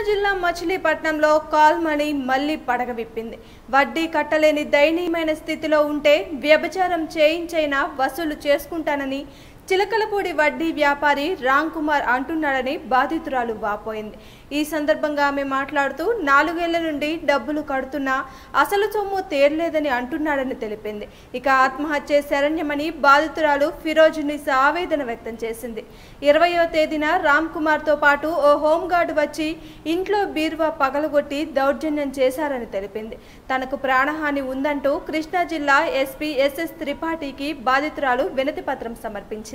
జిల్లా మచిలీపట్నంలో call money మళ్లీ పడగ విప్పింది వడ్డీ కట్టలేని దయనీయమైన స్థితిలో ఉంటే వ్యభిచారం చేయించైనా వసూలు చేసుకుంటానని చిలకలపూడి వడ్డీ వ్యాపారి రామ్ కుమార్ అంటున్నాడని బాధితురాలు వాపోయింది ఈ సందర్భంగా ఆమె మాట్లాడుతూ నాలుగేళ్ల నుండి డబ్బులు కడుతున్నా అసలు సొమ్ము తేరలేదని అంటున్నాడని తెలిపింది ఇక ఆత్మహత్య శరణ్యమని బాధితురాలు ఫిరోజ్ నిసా ఆవేదన వ్యక్తం చేసింది ఇరవయో తేదీన రామ్ కుమార్తో పాటు ఓ హోంగార్డు వచ్చి ఇంట్లో బీరువా పగలగొట్టి దౌర్జన్యం చేశారని తెలిపింది తనకు ప్రాణహాని ఉందంటూ కృష్ణా జిల్లా ఎస్పీ ఎస్ఎస్ త్రిపాఠికి బాధితురాలు వినతి పత్రం సమర్పించింది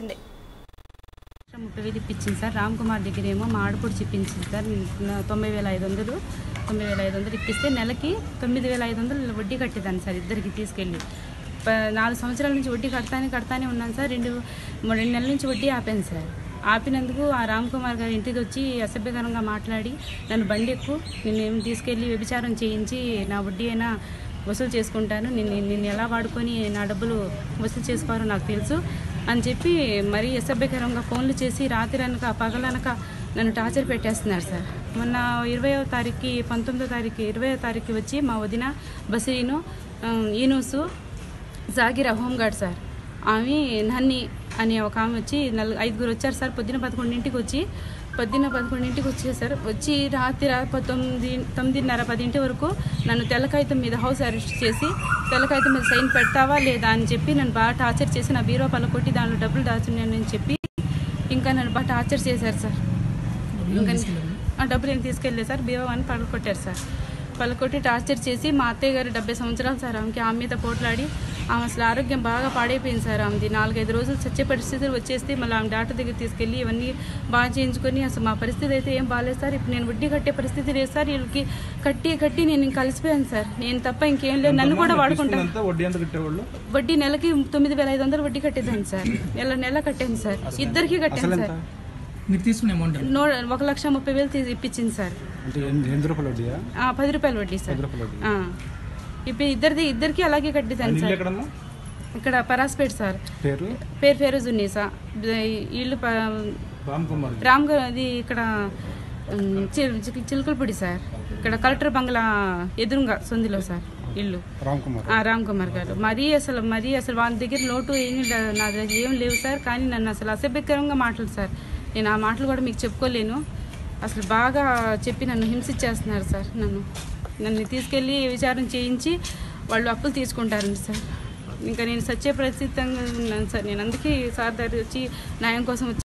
ముప్పై వేలు ఇప్పించింది సార్ రామ్ కుమార్ దగ్గర ఏమో మా ఆడపడి చెప్పించింది సార్ నా తొంభై వేల ఐదు వందలు తొమ్మిది వేల ఐదు వందలు ఇప్పిస్తే నెలకి తొమ్మిది వేల ఐదు వందలు వడ్డీ కట్టేదాన్ని సార్ ఇద్దరికి తీసుకెళ్ళి ప- నాలుగు సంవత్సరాల నుంచి వడ్డీ కడతానే కడతానే ఉన్నాను సార్ రెండు మూడు రెండు నెలల నుంచి వడ్డీ ఆపాను సార్ ఆపినందుకు ఆ రామ్ కుమార్ గారి ఇంటికి వచ్చి అసభ్యకరంగా మాట్లాడి నన్ను బండి ఎక్కు నిన్ను తీసుకెళ్ళి వ్యభిచారం చేయించి నా వడ్డీ అయినా వసూలు చేసుకుంటాను నిన్ను నిన్ను ఎలా వాడుకొని నా డబ్బులు వసూలు చేసుకోవాలో నాకు తెలుసు అని చెప్పి మరీ అసభ్యకరంగా ఫోన్లు చేసి రాత్రి అనక పగలనక నన్ను టార్చర్ పెట్టేస్తున్నారు సార్ మొన్న ఇరవయో తారీఖుకి పంతొమ్మిదో తారీఖు ఇరవయో తారీఖు వచ్చి మా వదిన బసీను ఆ, ఈనూసు జాగిరా హోంగార్డ్ సార్ ఆమె నన్ని అని ఒక ఆమె వచ్చి నల్ ఐదుగురు వచ్చారు సార్ పొద్దున పదకొండింటికి వచ్చి పొద్దున్న పదకొండింటికి వచ్చేసారు వచ్చి రాత్రి రా- ప- తొమ్మిది తొమ్మిదిన్నర పదింటి వరకు నన్ను తెల్లకాగితం మీద హౌస్ అరెస్ట్ చేసి తెల్లకాగితం మీద సైన్ పెడతావా లేదా అని చెప్పి నన్ను బాగా టార్చర్ చేసి నా బీరో పళ్ళ కొట్టి దాంట్లో డబ్బులు దాచున్నానని చెప్పి ఇంకా నన్ను బాగా టార్చర్ చేశారు సార్ ఇంకా ఆ డబ్బులు ఏం తీసుకెళ్ళలేదు సార్ బీరో అని పగల కొట్టారు సార్ పగల కొట్టి టార్చర్ చేసి మా అత్తయ్య గారు డెబ్బై సంవత్సరాలు సార్ ఆమెకి ఆమె మీద పోట్లాడి ఆమె అసలు ఆరోగ్యం బాగా పాడైపోయింది సార్ ఆమెది నాలుగైదు రోజులు చచ్చే పరిస్థితులు వచ్చేస్తే మళ్ళీ ఆమె డాక్టర్ దగ్గర తీసుకెళ్ళి ఇవన్నీ బాగా చేయించుకొని అసలు మా పరిస్థితి అయితే ఏం బాగాలేదు సార్ ఇప్పుడు నేను వడ్డీ కట్టే పరిస్థితి లేదు సార్ వీళ్ళకి కట్టి కట్టి నేను ఇంక కలిసిపోయాను సార్ నేను తప్ప ఇంకేం లేదు నన్ను కూడా వాడుకుంటాను అంతా వడ్డీ ఎంత కట్టేవాళ్ళు వడ్డీ నెలకి తొమ్మిది వేల ఐదు వందలు వడ్డీ కట్టేదాన్ని సార్ నెల నెల కట్టాను సార్ ఇద్దరికి కట్టాను సార్ మీరు తీసుకునే అమౌంట్ ఎంత? నో ఒక లక్ష ముప్పై వేలు తీసి ఇప్పించింది సార్ అంటే ఎన్ని ఎనిమిది రూపాయలు వడ్డీయా ఆ, పది రూపాయలు వడ్డీ సార్ పది రూపాయలు వడ్డీ ఆ. ఇప్పుడు ఇద్దరిది ఇద్దరికి అలాగే కట్టేదాన్ని ఇల్లు సార్ ఎక్కడమ్మా ఇక్కడ పరాస్పేట్ సార్ పేరు పేరు ఫేరోజ్ ఉన్నీసా ఇల్లు ప- రామ్ కుమార్ రామ్ గారు అది ఇక్కడ ఉమ్, చి- చి- చిలుకలపూడి సార్ ఇక్కడ కలెక్టర్ బంగ్లా ఎదురుగా సొందిలో సార్ ఇల్లు రామ్ కుమార్ ఆ, రామ్ కుమార్ గారు మరీ అసలు మరీ అసలు వాళ్ళ దగ్గర లోటు ఏమీ లే- నా దగ్గర ఏం లేవు సార్ కానీ నన్ను అసలు అసభ్యకరంగా మాటలు సార్ నేను ఆ మాటలు కూడా మీకు చెప్పుకోలేను అసలు బాగా చెప్పి నన్ను హింసించేస్తున్నారు సార్ నన్ను నన్ను తీసుకెళ్ళి విచారణ చేయించి వాళ్ళు అప్పులు తీసుకుంటారండి సార్ ఇంకా నేను సత్య పరిస్థితంగా ఉన్నాను సార్ నేను అందుకే సార్ దగ్గర వచ్చి న్యాయం కోసం వచ్చి